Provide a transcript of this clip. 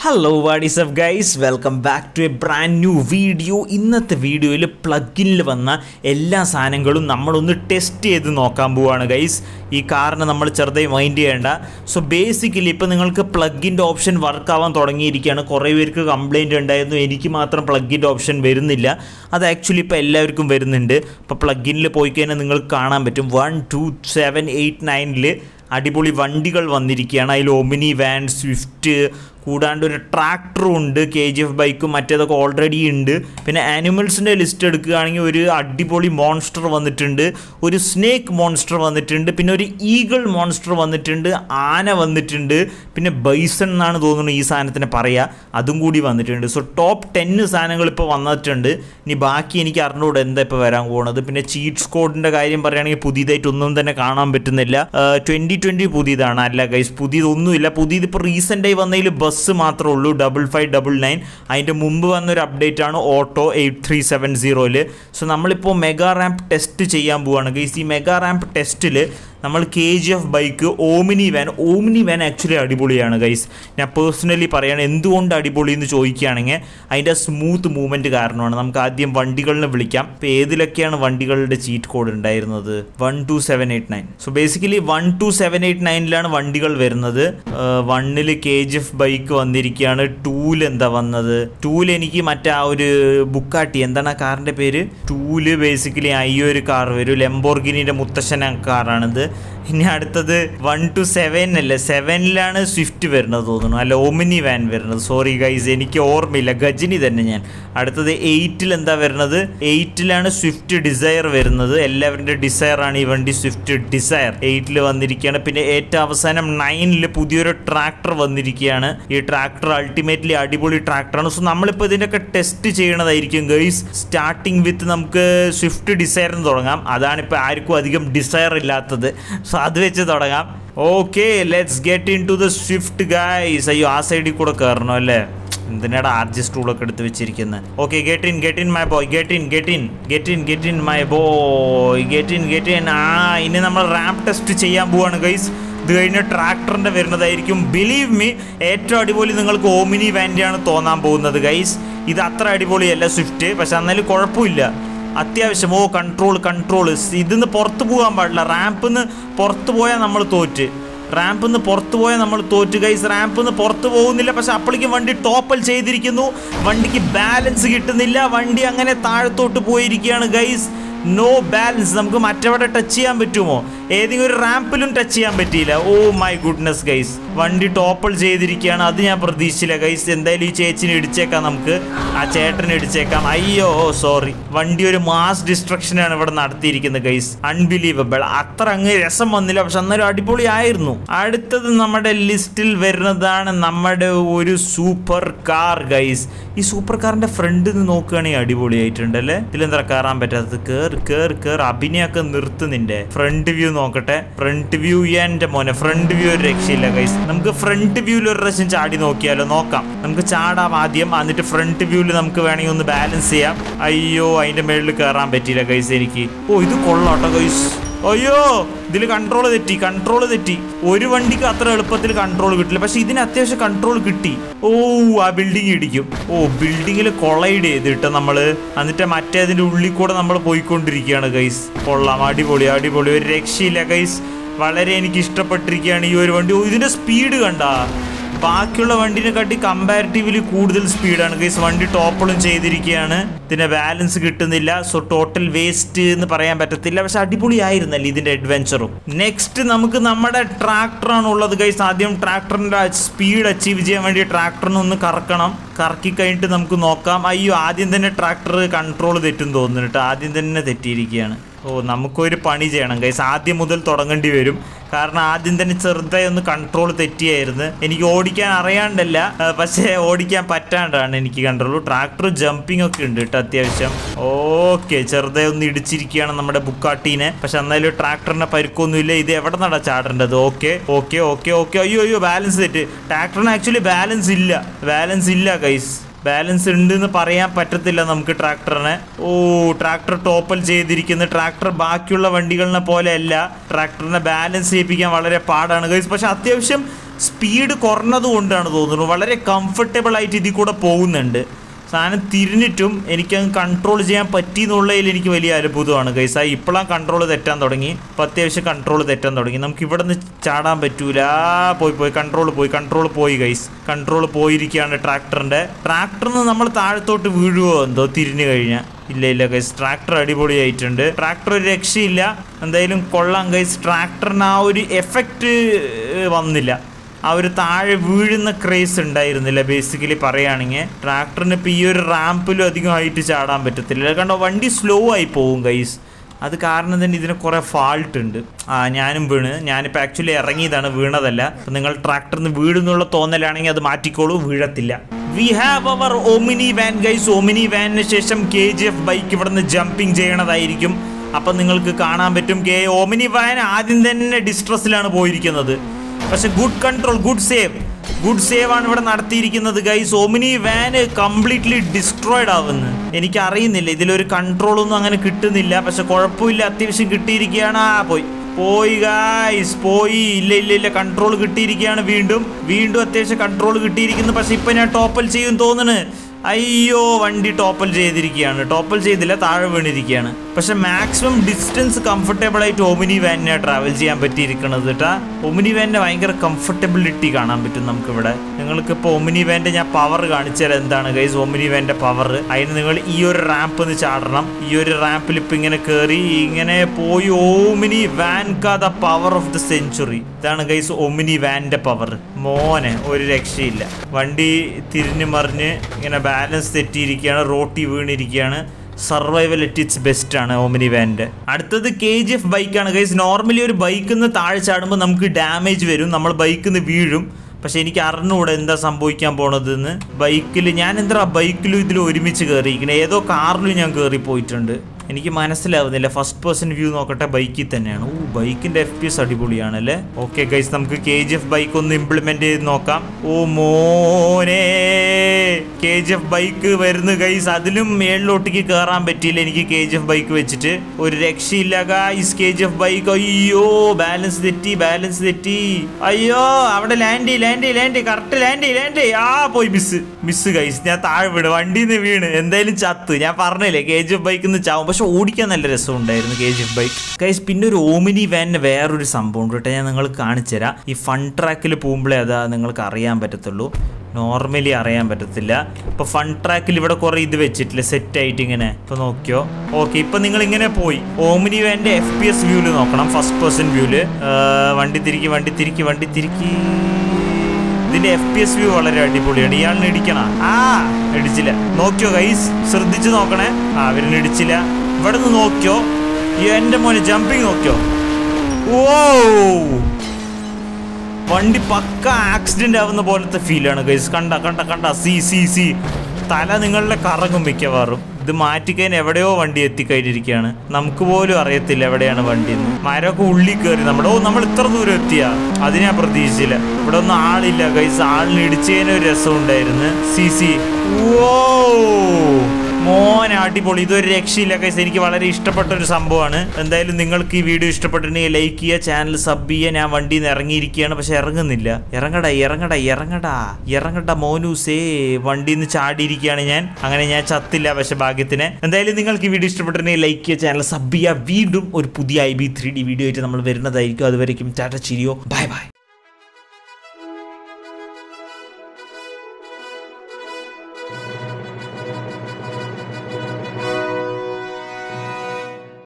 hello what up guys welcome back to a brand new video ഇന്നത്തെ വീഡിയോയിൽ പ്ലഗിനിൽ വന്ന എല്ലാ സാധനങ്ങളും നമ്മളൊന്ന് ടെസ്റ്റ് ചെയ്ത് നോക്കാൻ പോവാണ് ഗൈസ് ഈ കാറിന് നമ്മൾ ചെറുതായി മൈൻഡ് ചെയ്യേണ്ട സോ ബേസിക്കലി ഇപ്പോൾ നിങ്ങൾക്ക് പ്ലഗിൻ്റെ ഓപ്ഷൻ വർക്ക് ആവാൻ തുടങ്ങിയിരിക്കുകയാണ് കുറേ പേർക്ക് കംപ്ലൈൻറ്റ് ഉണ്ടായിരുന്നു എനിക്ക് മാത്രം പ്ലഗിൻ്റെ ഓപ്ഷൻ വരുന്നില്ല അത് ആക്ച്വലി ഇപ്പോൾ എല്ലാവർക്കും വരുന്നുണ്ട് ഇപ്പോൾ പ്ലഗിനിൽ പോയി കഴിഞ്ഞാൽ നിങ്ങൾക്ക് കാണാൻ പറ്റും വൺ ടു സെവൻ എയ്റ്റ് നയനിൽ അടിപൊളി വണ്ടികൾ വന്നിരിക്കുകയാണ് അതിൽ ഒമിനി വാൻ സ്വിഫ്റ്റ് കൂടാണ്ട് ഒരു ട്രാക്ടറും ഉണ്ട് കെ ജി എഫ് ബൈക്കും മറ്റേതൊക്കെ ഓൾറെഡി ഉണ്ട് പിന്നെ ആനിമൽസിൻ്റെ ലിസ്റ്റ് എടുക്കുകയാണെങ്കിൽ ഒരു അടിപൊളി മോൺസ്റ്റർ വന്നിട്ടുണ്ട് ഒരു സ്നേക്ക് മോൺസ്റ്റർ വന്നിട്ടുണ്ട് പിന്നെ ഒരു ഈഗിൾ മോൺസ്റ്റർ വന്നിട്ടുണ്ട് ആന വന്നിട്ടുണ്ട് പിന്നെ ബൈസൺ എന്നാണ് തോന്നുന്നത് ഈ സാധനത്തിന് പറയുക അതും കൂടി വന്നിട്ടുണ്ട് സോ ടോപ്പ് ടെന്ന് സാധനങ്ങൾ ഇപ്പോൾ വന്നിട്ടുണ്ട് ഇനി ബാക്കി എനിക്ക് അറിഞ്ഞുകൂടെ എന്താ ഇപ്പോൾ വരാൻ പോകുന്നത് പിന്നെ ചീറ്റ് സ്കോഡിൻ്റെ കാര്യം പറയുകയാണെങ്കിൽ പുതിയതായിട്ടൊന്നും തന്നെ കാണാൻ പറ്റുന്നില്ല ട്വൻറ്റി ട്വൻറ്റി പുതിയതാണ് അല്ല ഗൈസ് പുതിയതൊന്നുമില്ല പുതിയത് ഇപ്പോൾ റീസെൻ്റായി വന്നതിൽ ബസ് മാത്രമേ ഉള്ളൂ ഡബിൾ ഫൈവ് ഡബിൾ നയൻ അതിൻ്റെ മുമ്പ് വന്നൊരു അപ്ഡേറ്റ് ആണ് ഓട്ടോ എയ്റ്റ് ത്രീ സെവൻ സീറോയിൽ സോ നമ്മളിപ്പോൾ മെഗാ റാമ്പ് ടെസ്റ്റ് ചെയ്യാൻ പോവുകയാണ് ഗൈസ് ഈ മെഗാ റാമ്പ് ടെസ്റ്റിൽ നമ്മൾ K G F bike omni van omni van actually അടിപൊളിയാണ് ഗൈസ് ഞാൻ പേഴ്സണലി പറയാണ് എന്തുകൊണ്ട് അടിപൊളി എന്ന് ചോദിക്കുകയാണെങ്കിൽ അതിൻ്റെ സ്മൂത്ത് മൂവ്മെൻറ്റ് കാരണമാണ് നമുക്ക് ആദ്യം വണ്ടികളിനെ വിളിക്കാം ഇപ്പോൾ ഏതിലൊക്കെയാണ് വണ്ടികളുടെ ചീറ്റ് കോഡ് ഉണ്ടായിരുന്നത് one two seven eight nine so basically one two seven eight നയനിലാണ് വണ്ടികൾ വരുന്നത് വണ്ണിൽ കെ ജി എഫ് ബൈക്ക് വന്നിരിക്കുകയാണ് ടൂൽ എന്താ വന്നത് ടൂൽ എനിക്ക് മറ്റേ ആ ഒരു ബുക്കാട്ടി എന്താണ് ആ കാറിൻ്റെ പേര് ടൂല് ബേസിക്കലി ഈ ഒരു കാർ വരും ലെംബോർഗിനിയുടെ മുത്തശ്ശന കാറാണിത് ഇനി അടുത്തത് വൺ ടു സെവൻ അല്ലേ സെവനിലാണ് സ്വിഫ്റ്റ് വരുന്നത് തോന്നുന്നു അല്ല ഒമിനി വാൻ വരുന്നത് സോറി ഗൈസ് എനിക്ക് ഓർമ്മയില്ല ഗജനി തന്നെ ഞാൻ അടുത്തത് എയ്റ്റിൽ എന്താ വരുന്നത് എയ്റ്റിലാണ് സ്വിഫ്റ്റ് ഡിസയർ വരുന്നത് എല്ലാവരുടെ ഡിസയർ ആണ് ഈ വണ്ടി സ്വിഫ്റ്റ് ഡിസയർ എയ്റ്റിൽ വന്നിരിക്കുകയാണ് പിന്നെ ഏറ്റവും അവസാനം നയനിൽ പുതിയൊരു ട്രാക്ടർ വന്നിരിക്കുകയാണ് ഈ ട്രാക്ടർ അൾട്ടിമേറ്റ്ലി അടിപൊളി ട്രാക്ടറാണ് സോ നമ്മളിപ്പോൾ ഇതിൻ്റെയൊക്കെ ടെസ്റ്റ് ചെയ്യണതായിരിക്കും ഗൈസ് സ്റ്റാർട്ടിങ് വിത്ത് നമുക്ക് സ്വിഫ്റ്റ് ഡിസയറിന് തുടങ്ങാം അതാണിപ്പോൾ ആർക്കും അധികം ഡിസയർ ഇല്ലാത്തത് സോ അത് വെച്ച് തുടങ്ങാം okay let's get into the Swift guys അയ്യോ ആ സൈഡിൽ കൂടെ കയറണം അല്ലേ എന്തിനാണ് ആർ ജി സ്റ്റൂളൊക്കെ എടുത്ത് വെച്ചിരിക്കുന്നത് okay get in get in my boy get in get in get in get in my boy get in get in ആ ഇനി നമ്മൾ റാമ്പ് ടെസ്റ്റ് ചെയ്യാൻ പോവാണ് ഗൈസ് ഇത് കഴിഞ്ഞ് ട്രാക്ടറിൻ്റെ വരുന്നതായിരിക്കും ബിലീവ് മീ ഏറ്റവും അടിപൊളി നിങ്ങൾക്ക് ഓമിനി വാൻ്റെയാണ് തോന്നാൻ പോകുന്നത് ഗൈസ് ഇത് അത്ര അടിപൊളിയല്ല സ്വിഫ്റ്റ് പക്ഷെ എന്നാലും കുഴപ്പമില്ല അത്യാവശ്യം ഓ കൺട്രോൾ കൺട്രോൾ ഇതിന്ന് പുറത്ത് പോകാൻ പാടില്ല റാമ്പിൽ നിന്ന് പുറത്ത് പോയാൽ നമ്മൾ തോറ്റ് റാമ്പിൽ നിന്ന് പുറത്ത് പോയാൽ നമ്മൾ തോറ്റ് ഗൈസ് റാമ്പിൽ നിന്ന് പുറത്ത് പോകുന്നില്ല പക്ഷെ അപ്പോഴേക്കും വണ്ടി ടോപ്പൽ ചെയ്തിരിക്കുന്നു വണ്ടിക്ക് ബാലൻസ് കിട്ടുന്നില്ല വണ്ടി അങ്ങനെ താഴത്തോട്ട് പോയിരിക്കുകയാണ് ഗൈസ് നോ ബാലൻസ് നമുക്ക് മറ്റവിടെ ടച്ച് ചെയ്യാൻ പറ്റുമോ ഏതെങ്കിലും ഒരു റാമ്പിലും ടച്ച് ചെയ്യാൻ പറ്റിയില്ല ഓ മൈ ഗുഡ്നസ് ഗൈസ് വണ്ടി ടോപ്പൾ ചെയ്തിരിക്കുകയാണ് അത് ഞാൻ പ്രതീക്ഷിച്ചില്ല ഗൈസ് എന്തായാലും ഈ ചേച്ചിനെ ഇടിച്ചേക്കാം നമുക്ക് ആ ചേട്ടനെ ഇടിച്ചേക്കാം അയ്യോ സോറി വണ്ടി ഒരു മാസ് ഡിസ്ട്രക്ഷനാണ് ഇവിടെ നടത്തിയിരിക്കുന്നത് ഗൈസ് അൺബിലീവബിൾ അത്ര അങ്ങ് രസം വന്നില്ല പക്ഷെ അന്നേരം അടിപൊളിയായിരുന്നു അടുത്തത് നമ്മുടെ ലിസ്റ്റിൽ വരുന്നതാണ് നമ്മുടെ ഒരു സൂപ്പർ കാർ ഗൈസ് ഈ സൂപ്പർ കാറിന്റെ ഫ്രണ്ട് നിന്ന് നോക്കുകയാണെങ്കിൽ അടിപൊളിയായിട്ടുണ്ട് അല്ലേ ഇതിലെന്താ കയറാൻ പറ്റാത്തത് കേർ കേർ കേർ അഭിനയൊക്കെ നിർത്തുന്നിന്റെ ഫ്രണ്ട് വ്യൂ നോക്കട്ടെ ഫ്രണ്ട് വ്യൂ എന്റെ മോനെ ഫ്രണ്ട് വ്യൂ ഒരു രക്ഷയില്ല ഗൈസ് നമുക്ക് ഫ്രണ്ട് വ്യൂവിൽ ഒരു പ്രാവശ്യം ചാടി നോക്കിയാലോ നോക്കാം നമുക്ക് ചാടാം ആദ്യം എന്നിട്ട് ഫ്രണ്ട് വ്യൂവിൽ നമുക്ക് വേണമെങ്കിൽ ഒന്ന് ബാലൻസ് ചെയ്യാം അയ്യോ അതിന്റെ മേളിൽ കയറാൻ പറ്റിയില്ല ഗൈസ് എനിക്ക് ഓ ഇത് കൊള്ളാട്ടോ ഗൈസ് അയ്യോ ഇതിൽ കൺട്രോൾ തെറ്റി കൺട്രോൾ തെറ്റി ഒരു വണ്ടിക്ക് അത്ര എളുപ്പത്തിൽ കൺട്രോൾ കിട്ടില്ല പക്ഷെ ഇതിന് അത്യാവശ്യം കൺട്രോൾ കിട്ടി ഓ ആ ബിൽഡിംഗ് ഇടിക്കും ഓ ബിൽഡിങ്ങിൽ കൊളൈഡ് ചെയ്തിട്ട് നമ്മൾ എന്നിട്ട് മറ്റേതിൻ്റെ ഉള്ളിൽ കൂടെ നമ്മൾ പോയിക്കൊണ്ടിരിക്കുകയാണ് ഗൈസ് കൊള്ളാം അടിപൊളി അടിപൊളി ഒരു രക്ഷയില്ല ഗൈസ് വളരെ എനിക്ക് ഇഷ്ടപ്പെട്ടിരിക്കുകയാണ് ഈ ഒരു വണ്ടി ഓ ഇതിൻ്റെ സ്പീഡ് കണ്ടാ ബാക്കിയുള്ള വണ്ടിനെ കാട്ടി കമ്പാരിറ്റീവ്ലി കൂടുതൽ സ്പീഡാണ് ഗൈസ് വണ്ടി ടോപ്പളും ചെയ്തിരിക്കുകയാണ് ഇതിന് ബാലൻസ് കിട്ടുന്നില്ല സോ ടോട്ടൽ വേസ്റ്റ് എന്ന് പറയാൻ പറ്റത്തില്ല പക്ഷെ അടിപൊളിയായിരുന്നല്ലേ ഇതിന്റെ അഡ്വഞ്ചറും നെക്സ്റ്റ് നമുക്ക് നമ്മുടെ ട്രാക്ടറാണ് ഉള്ളത് ഗൈസ് ആദ്യം ട്രാക്ടറിന്റെ സ്പീഡ് അച്ചീവ് ചെയ്യാൻ വേണ്ടി ട്രാക്ടറിനെ ഒന്ന് കറക്കണം കറക്കി കഴിഞ്ഞിട്ട് നമുക്ക് നോക്കാം അയ്യോ ആദ്യം തന്നെ ട്രാക്ടർ കൺട്രോൾ തെറ്റും തോന്നുന്നു കേട്ടോ ആദ്യം തന്നെ തെറ്റിയിരിക്കുകയാണ് ഓ നമുക്കൊരു പണി ചെയ്യണം ഗൈസ് ആദ്യം മുതൽ തുടങ്ങേണ്ടി വരും കാരണം ആദ്യം തന്നെ ചെറുതായി ഒന്ന് കൺട്രോൾ തെറ്റിയായിരുന്നു എനിക്ക് ഓടിക്കാൻ അറിയാണ്ടല്ല ആ, പക്ഷേ ഓടിക്കാൻ പറ്റാണ്ടാണ് എനിക്ക് കൺട്രോൾ ട്രാക്ടർ ജമ്പിങ് ഒക്കെ ഉണ്ട് കേട്ടോ അത്യാവശ്യം ഓക്കെ ചെറുതായി ഒന്ന് ഇടിച്ചിരിക്കുകയാണ് നമ്മുടെ ബുക്കാട്ടീനെ പക്ഷെ എന്നാലും ട്രാക്ടറിനെ പരിക്കൊന്നുമില്ല ഇത് എവിടെ നടാ ചാടേണ്ടത് ഓക്കെ ഓക്കെ ഓക്കെ ഓക്കെ അയ്യോ അയ്യോ ബാലൻസ് തെറ്റ് ട്രാക്ടറിന് ആക്ച്വലി ബാലൻസ് ഇല്ല ബാലൻസ് ഇല്ല ഗൈസ് ബാലൻസ് ഉണ്ട് എന്ന് പറയാൻ പറ്റത്തില്ല നമുക്ക് ട്രാക്ടറിനെ ഓ ട്രാക്ടർ ടോപ്പൽ ചെയ്തിരിക്കുന്ന ട്രാക്ടർ ബാക്കിയുള്ള വണ്ടികളിനെ പോലെ അല്ല ട്രാക്ടറിനെ ബാലൻസ് ചെയ്യിപ്പിക്കാൻ വളരെ പാടാണ് ഗൈസ് പക്ഷെ അത്യാവശ്യം സ്പീഡ് കുറഞ്ഞത് കൊണ്ടാണ് തോന്നുന്നു വളരെ കംഫർട്ടബിൾ ആയിട്ട് ഇതിൽ കൂടെ പോകുന്നുണ്ട് സാധനം തിരിഞ്ഞിട്ടും എനിക്കങ്ങ് കൺട്രോൾ ചെയ്യാൻ പറ്റി എന്നുള്ളതിൽ എനിക്ക് വലിയ അത്ഭുതമാണ് ഗൈസ് ആ ഇപ്പോഴാണ് കൺട്രോൾ തെറ്റാൻ തുടങ്ങി ഇപ്പം അത്യാവശ്യം കൺട്രോൾ തെറ്റാൻ തുടങ്ങി നമുക്ക് ഇവിടെ നിന്ന് ചാടാൻ പറ്റൂല ആ, പോയി പോയി കൺട്രോൾ പോയി കൺട്രോൾ പോയി ഗൈസ് കൺട്രോൾ പോയിരിക്കുകയാണ് ട്രാക്ടറിൻ്റെ ട്രാക്ടറിൽ നിന്ന് നമ്മൾ താഴത്തോട്ട് വീഴുവോ എന്തോ തിരിഞ്ഞു കഴിഞ്ഞാൽ ഇല്ല ഇല്ല ഗൈസ് ട്രാക്ടർ അടിപൊളിയായിട്ടുണ്ട് ട്രാക്ടർ ഒരു രക്ഷയില്ല എന്തായാലും കൊള്ളാം ഗൈസ് ട്രാക്ടറിന് ആ ഒരു എഫക്റ്റ് വന്നില്ല ആ ഒരു താഴെ വീഴുന്ന ക്രേസ് ഉണ്ടായിരുന്നില്ല ബേസിക്കലി പറയുകയാണെങ്കിൽ ട്രാക്ടറിന് ഇപ്പോൾ ഈ ഒരു റാമ്പിലും അധികം ഹൈറ്റ് ചാടാൻ പറ്റത്തില്ല കണ്ടോ വണ്ടി സ്ലോ ആയി പോകും ഗൈസ് അത് കാരണം തന്നെ ഇതിന് കുറേ ഫാൾട്ട് ഉണ്ട് ആ ഞാനും വീണ് ഞാനിപ്പോൾ ആക്ച്വലി ഇറങ്ങിയതാണ് വീണതല്ല അപ്പം നിങ്ങൾ ട്രാക്ടറിന് വീഴുന്നുള്ള തോന്നലാണെങ്കിൽ അത് മാറ്റിക്കോളൂ വീഴത്തില്ല we have our omni van guys omni വാനിന് ശേഷം കെ ജി എഫ് ബൈക്ക് ഇവിടുന്ന് ജമ്പിങ് ചെയ്യണതായിരിക്കും അപ്പം നിങ്ങൾക്ക് കാണാൻ പറ്റും കെ ഒമിനി വാൻ ആദ്യം തന്നെ ഡിസ്ട്രസ്സിലാണ് പോയിരിക്കുന്നത് പക്ഷെ good control good save good save ആണ് ഇവിടെ നടത്തിയിരിക്കുന്നത് ഗൈസ് ഒമിനി വാന് കംപ്ലീറ്റ്ലി ഡിസ്ട്രോയിഡ് ആവുന്നു എനിക്ക് അറിയുന്നില്ല ഇതിലൊരു കൺട്രോൾ ഒന്നും അങ്ങനെ കിട്ടുന്നില്ല പക്ഷെ കുഴപ്പമില്ല അത്യാവശ്യം കിട്ടിയിരിക്കുകയാണ് ആ പോയി പോയി ഗായ്സ് പോയി ഇല്ല ഇല്ല ഇല്ല കൺട്രോൾ കിട്ടിയിരിക്കുകയാണ് വീണ്ടും വീണ്ടും അത്യാവശ്യം കൺട്രോൾ കിട്ടിയിരിക്കുന്നു പക്ഷെ ഇപ്പൊ ഞാൻ ടോപ്പൽ ചെയ്യും തോന്നുന്നു അയ്യോ വണ്ടി ടോപ്പൽ ചെയ്തിരിക്കുകയാണ് ടോപ്പൽ ചെയ്തില്ല താഴെ വീണിരിക്കുകയാണ് പക്ഷെ മാക്സിമം ഡിസ്റ്റൻസ് കംഫർട്ടബിൾ ആയിട്ട് ഒമിനി വാനിനെ ട്രാവൽ ചെയ്യാൻ പറ്റിയിരിക്കണത് കേട്ടാ ഒമിനി വാനിന്റെ ഭയങ്കര കംഫർട്ടബിലിറ്റി കാണാൻ പറ്റും നമുക്കിവിടെ നിങ്ങൾക്ക് ഇപ്പോൾ ഒമിനി വാന്റെ ഞാൻ പവർ കാണിച്ചാൽ എന്താണ് ഗൈസ് ഒമിനി വാന്റെ പവർ അതിന് നിങ്ങൾ ഈ ഒരു റാമ്പ് ഒന്ന് ചാടണം ഈ ഒരു റാമ്പിൽ ഇപ്പം ഇങ്ങനെ കയറി ഇങ്ങനെ പോയി ഓമിനി വാൻ കാ the power of the century ഇതാണ് ഗൈസ് ഒമിനി വാന്റെ പവർ മോനെ ഒരു രക്ഷയില്ല വണ്ടി തിരിഞ്ഞു മറിഞ്ഞ് ഇങ്ങനെ ബാലൻസ് തെറ്റിയിരിക്കുകയാണ് റോട്ടി വീണിരിക്കുകയാണ് സർവൈവൽ അറ്റ് ഇറ്റ്സ് ബെസ്റ്റ് ആണ് ഓമിനി വാൻ്റെ അടുത്തത് കെ ജി എഫ് ബൈക്കാണ് ഗൈസ് നോർമലി ഒരു ബൈക്കിൽ നിന്ന് താഴെ ചാടുമ്പോൾ നമുക്ക് ഡാമേജ് വരും നമ്മൾ ബൈക്കിൽ നിന്ന് വീഴും പക്ഷെ എനിക്ക് അറിഞ്ഞുകൂടെ എന്താ സംഭവിക്കാൻ പോണതെന്ന് ബൈക്കിൽ ഞാൻ എന്താ ബൈക്കിലും ഇതിലും ഒരുമിച്ച് കയറിയിരിക്കണേ ഏതോ കാറിലും ഞാൻ കയറി പോയിട്ടുണ്ട് എനിക്ക് മനസ്സിലാവുന്നില്ല ഫസ്റ്റ് പേഴ്സൺ വ്യൂ നോക്കട്ടെ ബൈക്കിൽ തന്നെയാണ് ഓ ബൈക്കിന്റെ എഫ് പി എസ് അടിപൊളിയാണ് അല്ലേ ഓക്കെ ഗൈസ് നമുക്ക് കെ ജി എഫ് ബൈക്ക് ഒന്ന് ഇംപ്ലിമെന്റ് ചെയ്ത് നോക്കാം ഓ മോനെ കെ ജി എഫ് ബൈക്ക് വരുന്നു ഗൈസ് അതിലും മേളിലോട്ടേക്ക് കയറാൻ പറ്റിയില്ല എനിക്ക് കെ ജി എഫ് ബൈക്ക് വെച്ചിട്ട് ഒരു രക്ഷയില്ല guys K G F bike അയ്യോ ബാലൻസ് തെറ്റി ബാലൻസ് തെറ്റി അയ്യോ അവിടെ ലാൻഡ് ചെയ്യ് ലാൻഡ് ചെയ്യ് ലാൻഡ് കറക്റ്റ് ലാൻഡ് ചെയ്യ് ലാൻഡ് ചെയ്യ് ആ പോയി മിസ് മിസ് ഗൈസ് ഞാൻ താഴെ വീണ് വണ്ടിയിൽ നിന്ന് വീണ് എന്തായാലും ചത്ത് ഞാൻ പറഞ്ഞില്ലേ കെ ജി എഫ് ബൈക്കിൽ നിന്ന് ചാവും പക്ഷെ ഓടിക്കാൻ നല്ല രസമുണ്ടായിരുന്നു K G F bike guys പിന്നെ ഒരു ഓമിനി വാനിന് വേറൊരു സംഭവം ഉണ്ട് കേട്ടോ ഞാൻ നിങ്ങൾക്ക് കാണിച്ചു തരാം ഈ ഫൺ ട്രാക്കിൽ പോകുമ്പോഴേ അതാ നിങ്ങൾക്ക് അറിയാൻ പറ്റത്തുള്ളൂ നോർമലി അറിയാൻ പറ്റത്തില്ല ഇപ്പൊ ഫൺ ട്രാക്കിൽ ഇവിടെ കുറെ ഇത് വെച്ചിട്ടില്ല സെറ്റ് ആയിട്ട് ഇങ്ങനെ ഇപ്പൊ നോക്കിയോ ഓക്കെ ഇപ്പൊ നിങ്ങൾ ഇങ്ങനെ പോയി ഓമിനി വാന്റെ എഫ് പി എസ് വ്യൂല് നോക്കണം ഫസ്റ്റ് പേഴ്സൺ വ്യൂല് വണ്ടി തിരിക്കി വണ്ടി തിരിക്കി വണ്ടി തിരിക്കി ഇതിന്റെ എഫ് പി എസ് വ്യൂ വളരെ അടിപൊളിയാണ് ഇയാളിനെ ഇടിക്കണ ആ ഇടിച്ചില്ല നോക്കിയോ ഗൈസ് ശ്രദ്ധിച്ചു നോക്കണേ ആ അവരിനെ ഇടിച്ചില്ല ഇവിടെ നിന്ന് നോക്കിയോ ഈ എന്റെ മോനെ ജമ്പിങ് നോക്കിയോ ഓ വണ്ടി പക്ക ആക്സിഡന്റ് ആവുന്ന പോലത്തെ ഫീലാണ് ഗൈസ് കണ്ട കണ്ട കണ്ട സി സി സി തല നിങ്ങളുടെ കറങ്ങും മിക്കവാറും ഇത് മാറ്റിക്കഴിഞ്ഞാൽ എവിടെയോ വണ്ടി എത്തിക്കഴിഞ്ഞിരിക്കുകയാണ് നമുക്ക് പോലും അറിയത്തില്ല എവിടെയാണ് വണ്ടി എന്ന് മരമൊക്കെ ഉള്ളിൽ കയറി നമ്മുടെ ഓ നമ്മൾ ഇത്ര ദൂരം എത്തിയ അത് ഞാൻ പ്രതീക്ഷിച്ചില്ല ഇവിടെ ഒന്നും ആളില്ല ഗൈസ് ആളിന് ഇടിച്ചതിന് ഒരു രസം ഉണ്ടായിരുന്നു സി സി ഓ മോൻ അടിപൊളി ഇതൊരു രക്ഷയില്ല കൈസ് എനിക്ക് വളരെ ഇഷ്ടപ്പെട്ട ഒരു സംഭവമാണ് എന്തായാലും നിങ്ങൾക്ക് ഈ വീഡിയോ ഇഷ്ടപ്പെട്ടിട്ടുണ്ടെങ്കിൽ ലൈക്ക് ചെയ്യുക ചാനൽ സബ് ചെയ്യുക ഞാൻ വണ്ടിയിൽ നിന്ന് ഇറങ്ങിയിരിക്കുകയാണ് പക്ഷെ ഇറങ്ങുന്നില്ല ഇറങ്ങടാ ഇറങ്ങടാ ഇറങ്ങടാ ഇറങ്ങടാ മോനൂസേ വണ്ടിയിൽ നിന്ന് ചാടിയിരിക്കുകയാണ് ഞാൻ അങ്ങനെ ഞാൻ ചത്തില്ല പക്ഷെ ഭാഗ്യത്തിന് എന്തായാലും നിങ്ങൾക്ക് ഈ വീഡിയോ ഇഷ്ടപ്പെട്ടിട്ടുണ്ടെങ്കിൽ ലൈക്ക് ചെയ്യുക ചാനൽ സബ് ചെയ്യുക വീണ്ടും ഒരു പുതിയ I B three D video ആയിട്ട് നമ്മൾ വരുന്നതായിരിക്കും അതുവരേക്കും ടാറ്റ ചിരിയോ ബൈ ബൈ